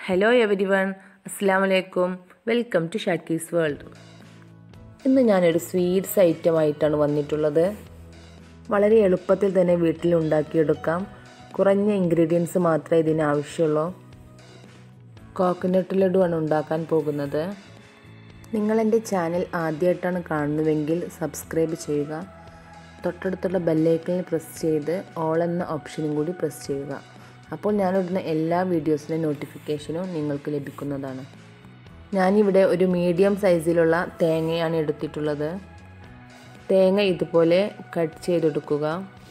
hello every one അസ്സാം വലൈക്കും welcome to ഷാക്കീസ് world ഇന്ന് ഞാനൊരു സ്വീറ്റ്സ് ഐറ്റമായിട്ടാണ് വന്നിട്ടുള്ളത് വളരെ എളുപ്പത്തിൽ തന്നെ വീട്ടിൽ ഉണ്ടാക്കിയെടുക്കാം കുറഞ്ഞ ഇൻഗ്രീഡിയൻസ് മാത്രമേ ഇതിന് ആവശ്യമുള്ളൂ കോക്കനട്ട് ലഡുവാണ് ഉണ്ടാക്കാൻ പോകുന്നത് നിങ്ങൾ എൻ്റെ ചാനൽ ആദ്യമായിട്ടാണ് കാണുന്നതെങ്കിൽ സബ്സ്ക്രൈബ് ചെയ്യുക തൊട്ടടുത്തുള്ള ബെല്ലൈക്കണിൽ പ്രസ് ചെയ്ത് ഓൾ എന്ന ഓപ്ഷനും കൂടി പ്രസ് ചെയ്യുക അപ്പോൾ ഞാനിടുന്ന എല്ലാ വീഡിയോസിൻ്റെ നോട്ടിഫിക്കേഷനും നിങ്ങൾക്ക് ലഭിക്കുന്നതാണ് ഞാനിവിടെ ഒരു മീഡിയം സൈസിലുള്ള തേങ്ങയാണ് എടുത്തിട്ടുള്ളത് തേങ്ങ ഇതുപോലെ കട്ട് ചെയ്തെടുക്കുക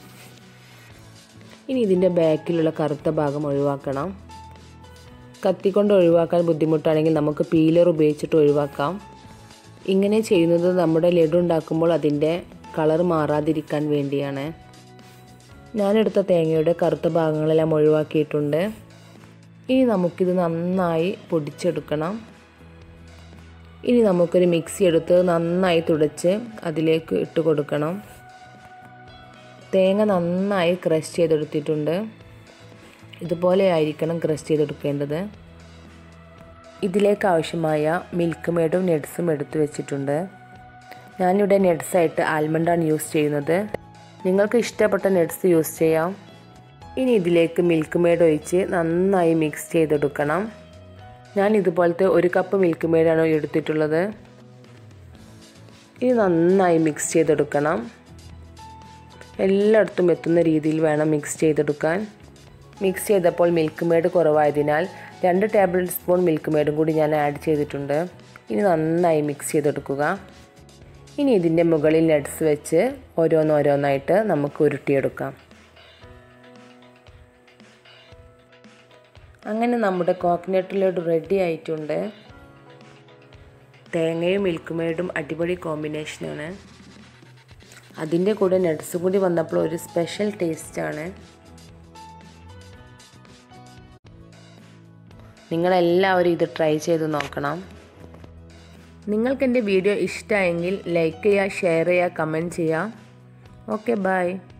ഇനി ഇതിൻ്റെ ബാക്കിലുള്ള കറുത്ത ഭാഗം ഒഴിവാക്കണം കത്തിക്കൊണ്ട് ഒഴിവാക്കാൻ ബുദ്ധിമുട്ടാണെങ്കിൽ നമുക്ക് പീലർ ഉപയോഗിച്ചിട്ട് ഒഴിവാക്കാം ഇങ്ങനെ ചെയ്യുന്നത് നമ്മുടെ ലഡു ഉണ്ടാക്കുമ്പോൾ അതിൻ്റെ കളർ മാറാതിരിക്കാൻ വേണ്ടിയാണ് ഞാനെടുത്ത തേങ്ങയുടെ കറുത്ത ഭാഗങ്ങളെല്ലാം ഒഴിവാക്കിയിട്ടുണ്ട് ഇനി നമുക്കിത് നന്നായി പൊടിച്ചെടുക്കണം ഇനി നമുക്കൊരു മിക്സി എടുത്ത് നന്നായി തുടച്ച് അതിലേക്ക് ഇട്ട് കൊടുക്കണം തേങ്ങ നന്നായി ക്രഷ് ചെയ്തെടുത്തിട്ടുണ്ട് ഇതുപോലെ ആയിരിക്കണം ക്രഷ് ചെയ്തെടുക്കേണ്ടത് ഇതിലേക്ക് ആവശ്യമായ മിൽക്ക് മേഡും നട്ട്സും എടുത്തു വെച്ചിട്ടുണ്ട് ഞാനിവിടെ നട്ട്സായിട്ട് ആൽമണ്ടാണ് യൂസ് ചെയ്യുന്നത് നിങ്ങൾക്ക് ഇഷ്ടപ്പെട്ട നട്ട്സ് യൂസ് ചെയ്യാം ഇനി ഇതിലേക്ക് മിൽക്ക് മേഡ് ഒഴിച്ച് നന്നായി മിക്സ് ചെയ്തെടുക്കണം ഞാൻ ഇതുപോലത്തെ ഒരു കപ്പ് മിൽക്ക് മേഡാണ് എടുത്തിട്ടുള്ളത് ഇത് നന്നായി മിക്സ് ചെയ്തെടുക്കണം എല്ലായിടത്തും എത്തുന്ന രീതിയിൽ വേണം മിക്സ് ചെയ്തെടുക്കാൻ മിക്സ് ചെയ്തപ്പോൾ മിൽക്ക് മേഡ് കുറവായതിനാൽ രണ്ട് ടേബിൾ സ്പൂൺ മിൽക്ക് മേഡും കൂടി ഞാൻ ആഡ് ചെയ്തിട്ടുണ്ട് ഇനി നന്നായി മിക്സ് ചെയ്തെടുക്കുക ഇനി ഇതിൻ്റെ മുകളിൽ നട്ട്സ് വെച്ച് ഓരോന്നോരോന്നായിട്ട് നമുക്ക് ഉരുട്ടിയെടുക്കാം അങ്ങനെ നമ്മുടെ കോക്കനട്ട് ലഡു റെഡി ആയിട്ടുണ്ട് തേങ്ങയും മിൽക്ക് മേഡും അടിപൊളി കോമ്പിനേഷനാണ് അതിൻ്റെ കൂടെ നട്ട്സ് കൂടി വന്നപ്പോൾ ഒരു സ്പെഷ്യൽ ടേസ്റ്റാണ് നിങ്ങളെല്ലാവരും ഇത് ട്രൈ ചെയ്ത് നോക്കണം നിങ്ങൾക്ക് എൻ്റെ വീഡിയോ ഇഷ്ടമായെങ്കിൽ ലൈക്ക് ചെയ്യുക ഷെയർ ചെയ്യുക കമൻറ്റ് ചെയ്യുക ഓക്കെ ബൈ